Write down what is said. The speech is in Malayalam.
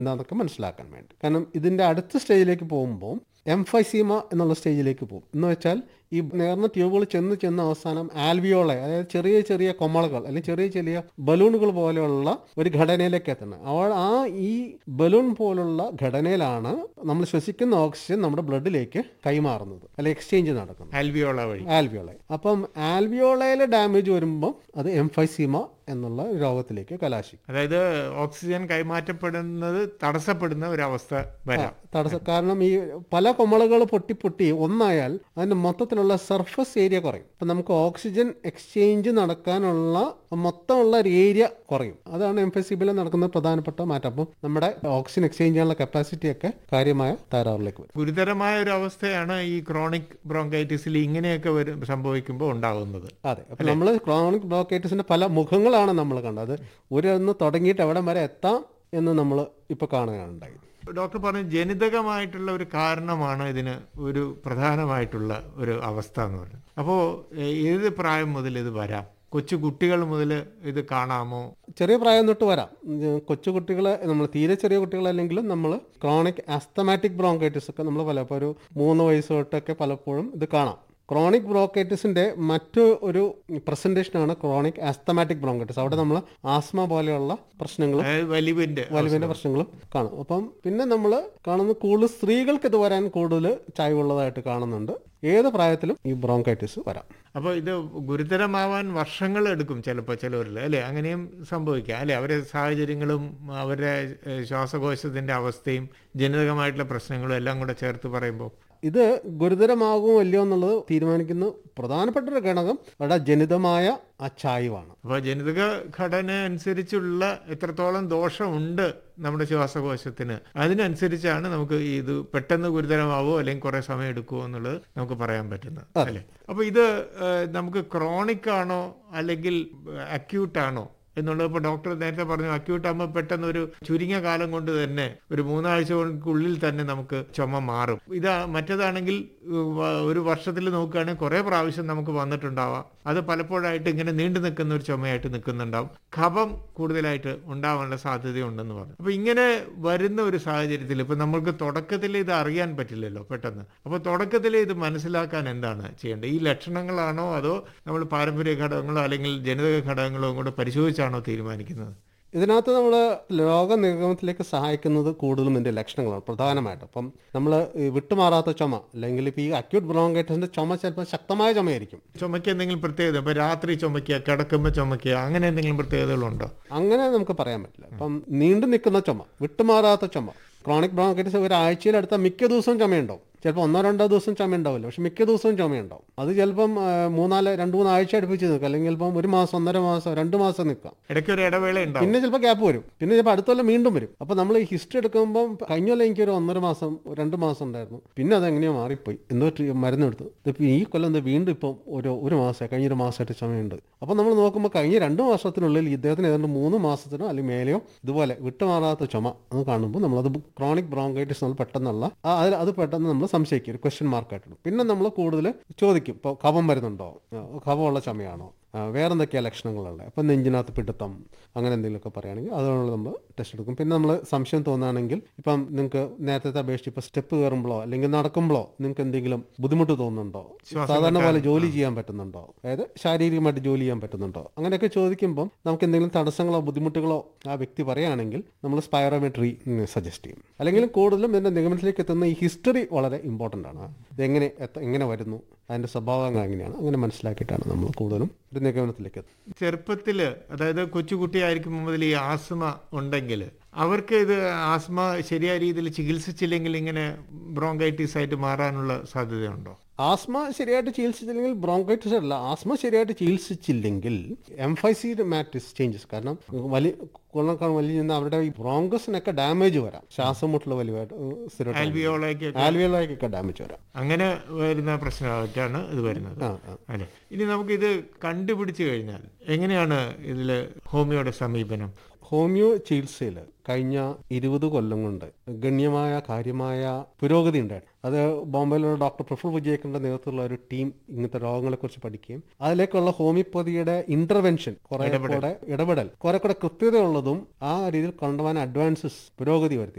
എന്താണെന്നൊക്കെ മനസ്സിലാക്കാൻ വേണ്ടി കാരണം ഇതിൻ്റെ അടുത്ത സ്റ്റേജിലേക്ക് പോകുമ്പോൾ എംഫൈസീമ എന്നുള്ള സ്റ്റേജിലേക്ക് പോകും എന്ന് വെച്ചാൽ ഈ നേർന്ന ട്യൂബുകൾ ചെന്ന് ചെന്ന് അവസാനം ആൽവിയോളെ അതായത് ചെറിയ ചെറിയ കൊമളകൾ അല്ലെങ്കിൽ ചെറിയ ചെറിയ ബലൂണുകൾ പോലെയുള്ള ഒരു ഘടനയിലേക്ക് എത്തുന്നത് അവൾ ആ ഈ ബലൂൺ പോലുള്ള ഘടനയിലാണ് നമ്മൾ ശ്വസിക്കുന്ന ഓക്സിജൻ നമ്മുടെ ബ്ലഡിലേക്ക് കൈമാറുന്നത് അല്ലെങ്കിൽ എക്സ്ചേഞ്ച് നടക്കുന്നത് ആൽവിയോള വഴി ആൽവിയോളെ അപ്പം ആൽവിയോളയിലെ ഡാമേജ് വരുമ്പം അത് എംഫൈസീമ എന്നുള്ള രോഗത്തിലേക്ക് കലാശിക്കും അതായത് ഓക്സിജൻ കൈമാറ്റപ്പെടുന്നത് തടസ്സപ്പെടുന്ന ഒരവസ്ഥ വരാം തടസ്സം കാരണം ഈ പല കൊമളകൾ പൊട്ടി പൊട്ടി ഒന്നായാൽ അതിന്റെ മൊത്തത്തിലുള്ള സർഫസ് ഏരിയ കുറയും അപ്പം നമുക്ക് ഓക്സിജൻ എക്സ്ചേഞ്ച് നടക്കാനുള്ള മൊത്തമുള്ള ഒരു ഏരിയ കുറയും അതാണ് എംഫസിബിൽ നടക്കുന്ന പ്രധാനപ്പെട്ട മാറ്റം അപ്പം നമ്മുടെ ഓക്സിജൻ എക്സ്ചേഞ്ച് ചെയ്യാനുള്ള കപ്പാസിറ്റി ഒക്കെ കാര്യമായ തകരാറിലേക്ക് വരും ഗുരുതരമായ ഒരു അവസ്ഥയാണ് ഈ ക്രോണിക് ബ്രോങ്കൈറ്റിസിൽ ഇങ്ങനെയൊക്കെ വരും സംഭവിക്കുമ്പോൾ ഉണ്ടാകുന്നത് അതെ അപ്പം നമ്മൾ ക്രോണിക് ബ്ലോക്കേറ്റസിന്റെ പല മുഖങ്ങളാണ് നമ്മൾ കണ്ടത് ഒരു ഒന്ന് തുടങ്ങിയിട്ട് എവിടം വരെ എത്താം എന്ന് നമ്മൾ ഇപ്പോൾ കാണുകയാണ് ഉണ്ടായത് ഡോക്ടർ പറഞ്ഞു ജനിതകമായിട്ടുള്ള ഒരു കാരണമാണ് ഇതിന് ഒരു പ്രധാനമായിട്ടുള്ള ഒരു അവസ്ഥ എന്ന് പറയുന്നത് അപ്പോൾ ഏത് പ്രായം മുതൽ ഇത് വരാം കൊച്ചു കുട്ടികൾ മുതൽ ഇത് കാണാമോ ചെറിയ പ്രായം തൊട്ട് വരാം ഉം, കൊച്ചു കുട്ടികളെ നമ്മൾ തീരെ ചെറിയ കുട്ടികളല്ലെങ്കിലും നമ്മൾ ക്രോണിക് ആസ്തമാറ്റിക് ബ്രോങ്കൈറ്റിസ് ഒക്കെ നമ്മൾ പലപ്പോൾ ഒരു മൂന്ന് വയസ്സ് തൊട്ടൊക്കെ പലപ്പോഴും ഇത് കാണാം ക്രോണിക് ബ്രോങ്കൈറ്റിസിന്റെ മറ്റു ഒരു പ്രസന്റേഷനാണ് ക്രോണിക് ആസ്തമാറ്റിക് ബ്രോങ്കൈറ്റിസ് അവിടെ നമ്മൾ ആസ്മ പോലെയുള്ള പ്രശ്നങ്ങളും അതായത് വലിവിന്റെ വലിവിന്റെ പ്രശ്നങ്ങളും കാണും അപ്പം പിന്നെ നമ്മൾ കാണുന്ന കൂടുതൽ സ്ത്രീകൾക്ക് ഇത് വരാൻ കൂടുതൽ ചായ്വുള്ളതായിട്ട് കാണുന്നുണ്ട് ഏത് പ്രായത്തിലും ഈ ബ്രോങ്കൈറ്റിസ് വരാം അപ്പോൾ ഇത് ഗുരുതരമാവാൻ വർഷങ്ങൾ എടുക്കും ചിലപ്പോൾ ചിലവരിൽ അല്ലേ അങ്ങനെയും സംഭവിക്കാം അല്ലേ അവരുടെ സാഹചര്യങ്ങളും അവരുടെ ഏഹ്, ശ്വാസകോശത്തിന്റെ അവസ്ഥയും ജനിതകമായിട്ടുള്ള പ്രശ്നങ്ങളും എല്ലാം കൂടെ ചേർത്ത് പറയുമ്പോൾ ഇത് ഗുരുതരമാകുമോ അല്ലയോ എന്നുള്ളത് തീരുമാനിക്കുന്ന പ്രധാനപ്പെട്ട ഒരു ഘടകം അവിടെ ജനിതമായ ആ ചായ്വാണ് അപ്പോൾ ജനിതക ഘടന അനുസരിച്ചുള്ള എത്രത്തോളം ദോഷമുണ്ട് നമ്മുടെ ശ്വാസകോശത്തിന് അതിനനുസരിച്ചാണ് നമുക്ക് ഇത് പെട്ടെന്ന് ഗുരുതരമാവോ അല്ലെങ്കിൽ കുറെ സമയം എടുക്കുമോ എന്നുള്ളത് നമുക്ക് പറയാൻ പറ്റുന്നത് അല്ലേ അപ്പോൾ ഇത് ഏഹ്, നമുക്ക് ക്രോണിക് ആണോ അല്ലെങ്കിൽ അക്യൂട്ട് ആണോ എന്നുള്ളത് ഇപ്പോൾ ഡോക്ടർ നേരത്തെ പറഞ്ഞു അക്യൂട്ട് ആകുമ്പോൾ പെട്ടെന്ന് ഒരു ചുരുങ്ങിയ കാലം കൊണ്ട് തന്നെ ഒരു മൂന്നാഴ്ചകൾക്കുള്ളിൽ തന്നെ നമുക്ക് ചുമ മാറും ഇതാ മറ്റേതാണെങ്കിൽ ഉം, വ- ഒരു വർഷത്തിൽ നോക്കുകയാണെങ്കിൽ കുറേ പ്രാവശ്യം നമുക്ക് വന്നിട്ടുണ്ടാവാം അത് പലപ്പോഴായിട്ട് ഇങ്ങനെ നീണ്ടു നിൽക്കുന്ന ഒരു ചുമയായിട്ട് നിൽക്കുന്നുണ്ടാവും കഫം കൂടുതലായിട്ട് ഉണ്ടാവാനുള്ള സാധ്യതയുണ്ടെന്ന് പറഞ്ഞു അപ്പോൾ ഇങ്ങനെ വരുന്ന ഒരു സാഹചര്യത്തിൽ ഇപ്പം നമ്മൾക്ക് തുടക്കത്തിൽ ഇത് അറിയാൻ പറ്റില്ലല്ലോ പെട്ടെന്ന് അപ്പോൾ തുടക്കത്തിൽ ഇത് മനസ്സിലാക്കാൻ എന്താണ് ചെയ്യേണ്ടത് ഈ ലക്ഷണങ്ങളാണോ അതോ നമ്മൾ പാരമ്പര്യ ഘടകങ്ങളോ അല്ലെങ്കിൽ ജനിതക ഘടകങ്ങളോ കൂടെ പരിശോധിച്ചാണോ തീരുമാനിക്കുന്നത് ഇതിനകത്ത് നമ്മൾ രോഗനിർഗമനത്തിലേക്ക് സഹായിക്കുന്നത് കൂടുതലും ഇതിന്റെ ലക്ഷണങ്ങളാണ് പ്രധാനമായിട്ട് അപ്പം നമ്മൾ വിട്ടുമാറാത്ത ചുമ അല്ലെങ്കിൽ ഇപ്പോൾ ഈ അക്യൂട്ട് ബ്രോങ്കൈറ്റിസിന്റെ ചുമ ചിലപ്പോൾ ശക്തമായ ചുമയായിരിക്കും ചുമയ്ക്ക് എന്തെങ്കിലും പ്രത്യേകത ഇപ്പൊ രാത്രി ചുമയ്ക്കുക കിടക്കുമ്പോൾ ചുമയ്ക്കുക അങ്ങനെ എന്തെങ്കിലും പ്രത്യേകതകളുണ്ടോ അങ്ങനെ നമുക്ക് പറയാൻ പറ്റില്ല അപ്പം നീണ്ടു നിൽക്കുന്ന ചുമ വിട്ടുമാറാത്ത ചുമ ക്രോണിക് ബ്രോങ്കൈറ്റിസ് ഒരാഴ്ചയിൽ അടുത്ത മിക്ക ദിവസവും ചുമയുണ്ടാവും ചിലപ്പോൾ ഒന്നോ രണ്ടോ ദിവസം ചുമ ഉണ്ടാവില്ല പക്ഷെ മിക്ക ദിവസവും ചുമയുണ്ടാവും അത് ചിലപ്പം ആ, മൂന്നാല് രണ്ട് മൂന്ന് ആഴ്ച അടുപ്പിച്ച് നിൽക്കും അല്ലെങ്കിൽ ചിലപ്പം ഒരു മാസം ഒന്നര മാസം രണ്ട് മാസം നിൽക്കാം ഇടയ്ക്ക് ഒരു ഇടവേള ഉണ്ടാവും പിന്നെ ചിലപ്പോൾ ഗ്യാപ്പ് വരും പിന്നെ ചിലപ്പോൾ അടുത്ത കൊല്ലം വീണ്ടും വരും അപ്പോൾ നമ്മൾ ഈ ഹിസ്റ്ററി എടുക്കുമ്പോൾ കഴിഞ്ഞ കൊല്ലം എനിക്കൊരു ഒന്നര മാസം രണ്ട് മാസം ഉണ്ടായിരുന്നു പിന്നെ അത് എങ്ങനെയോ മാറിപ്പോയി എന്തോ ട്രീ- മരുന്നെടുത്തു ഇതിപ്പോൾ ഈ കൊല്ലം എന്താ വീണ്ടും ഇപ്പം ഒരു ഒരു മാസം കഴിഞ്ഞൊരു മാസമായിട്ട് ചുമയുണ്ട് അപ്പോൾ നമ്മൾ നോക്കുമ്പോൾ കഴിഞ്ഞ രണ്ട് മാസത്തിനുള്ളിൽ ഇദ്ദേഹത്തിന് ഏതാണ്ട് മൂന്ന് മാസത്തിനോ അല്ലെങ്കിൽ മേലെയോ ഇതുപോലെ വിട്ടുമാറാത്ത ചുമ എന്ന് കാണുമ്പോൾ നമ്മളത് ക്രോണിക് ബ്രോങ്കൈറ്റിസ് നമ്മൾ പെട്ടെന്നുള്ള ആ, അതിൽ അത് പെട്ടെന്ന് നമ്മൾ സംശയിക്കും ഒരു ക്വസ്റ്റ്യൻ മാർക്കായിട്ടുണ്ട് പിന്നെ നമ്മൾ കൂടുതൽ ചോദിക്കും ഇപ്പോൾ കഫം വരുന്നുണ്ടോ ആ, കഫമുള്ള ചുമയാണോ ആ, വേറെ എന്തൊക്കെയാണ് ലക്ഷണങ്ങളുള്ളത് അപ്പം നെഞ്ചിനകത്ത് പിടുത്തം അങ്ങനെ എന്തെങ്കിലുമൊക്കെ പറയുകയാണെങ്കിൽ അതുകൊണ്ട് നമ്മൾ ടെസ്റ്റ് എടുക്കും പിന്നെ നമ്മൾ സംശയം തോന്നുകയാണെങ്കിൽ ഇപ്പം നിങ്ങൾക്ക് നേരത്തെ അപേക്ഷിച്ച് ഇപ്പോൾ സ്റ്റെപ്പ് കയറുമ്പോഴോ അല്ലെങ്കിൽ നടക്കുമ്പോഴോ നിങ്ങൾക്ക് എന്തെങ്കിലും ബുദ്ധിമുട്ട് തോന്നുന്നുണ്ടോ സാധാരണ പോലെ ജോലി ചെയ്യാൻ പറ്റുന്നുണ്ടോ അതായത് ശാരീരികമായിട്ട് ജോലി ചെയ്യാൻ പറ്റുന്നുണ്ടോ അങ്ങനെയൊക്കെ ചോദിക്കുമ്പം നമുക്ക് എന്തെങ്കിലും തടസ്സങ്ങളോ ബുദ്ധിമുട്ടുകളോ ആ വ്യക്തി പറയുകയാണെങ്കിൽ നമ്മൾ സ്പൈറോമെട്രി സജസ്റ്റ് ചെയ്യും അല്ലെങ്കിൽ കൂടുതലും ഇതിൻ്റെ നിഗമനത്തിലേക്ക് എത്തുന്ന ഈ ഹിസ്റ്ററി വളരെ ഇമ്പോർട്ടൻ്റ് ആണ് ഇതെങ്ങനെ എത്ത- എങ്ങനെ വരുന്നു അതിൻ്റെ സ്വഭാവങ്ങൾ എങ്ങനെയാണ് അങ്ങനെ മനസ്സിലാക്കിയിട്ടാണ് നമ്മൾ കൂടുതലും ഒരു നിഗമനത്തിലേക്ക് എത്തുന്നത് ചെറുപ്പത്തിൽ അതായത് കൊച്ചുകുട്ടിയായിരിക്കും മുതൽ ഈ ആസ്മ ഉണ്ടെങ്കിൽ അവർക്ക് ഇത് ആസ്മ ശരിയായ രീതിയിൽ ചികിത്സിച്ചില്ലെങ്കിൽ ഇങ്ങനെ ബ്രോങ്കൈറ്റിസ് ആയിട്ട് മാറാനുള്ള സാധ്യതയുണ്ടോ ആസ്മ ശരിയായിട്ട് ചികിത്സിച്ചില്ലെങ്കിൽ ബ്രോങ്കൈറ്റിസ് അല്ല ആസ്മ ശരിയായിട്ട് ചികിത്സിച്ചില്ലെങ്കിൽ എംഫൈസീഡ് മാറ്റിസ് ചേഞ്ചസ് കാരണം വലിയ കൊള്ളക്കാൾ വലിയ നിന്ന് അവരുടെ ഈ ബ്രോങ്കസിനൊക്കെ ഡാമേജ് വരാം ശ്വാസം മുട്ടൽ വലിയതായിട്ട് സ്ഥിരമായിട്ട് ആൽവിയോളയ്ക്ക് ആൽവിയോളൊക്കെ ഡാമേജ് വരാം അങ്ങനെ വരുന്ന പ്രശ്നമായിട്ടാണ് ഇത് വരുന്നത് ആ ആ അല്ലെ ഇനി നമുക്കിത് കണ്ടുപിടിച്ചു കഴിഞ്ഞാൽ എങ്ങനെയാണ് ഇതിൽ ഹോമിയോയുടെ സമീപനം ഹോമിയോ ചികിത്സയിൽ കഴിഞ്ഞ ഇരുപത് കൊല്ലം കൊണ്ട് ഗണ്യമായ കാര്യമായ പുരോഗതി ഉണ്ടായിരുന്നു അത് ബോംബെയിലുള്ള ഡോക്ടർ പ്രഫുൽ വിജയക്കറിന്റെ നേതൃത്വത്തിലുള്ള ഒരു ടീം ഇങ്ങനത്തെ രോഗങ്ങളെക്കുറിച്ച് പഠിക്കുകയും അതിലേക്കുള്ള ഹോമിയോപ്പതിയുടെ ഇന്റർവെൻഷൻ കുറെ കൂടെ ഇടപെടൽ കുറെ കൂടെ കൃത്യതയുള്ളതും ആ രീതിയിൽ കൊണ്ടുപോകാൻ അഡ്വാൻസസ് പുരോഗതി വരുത്തി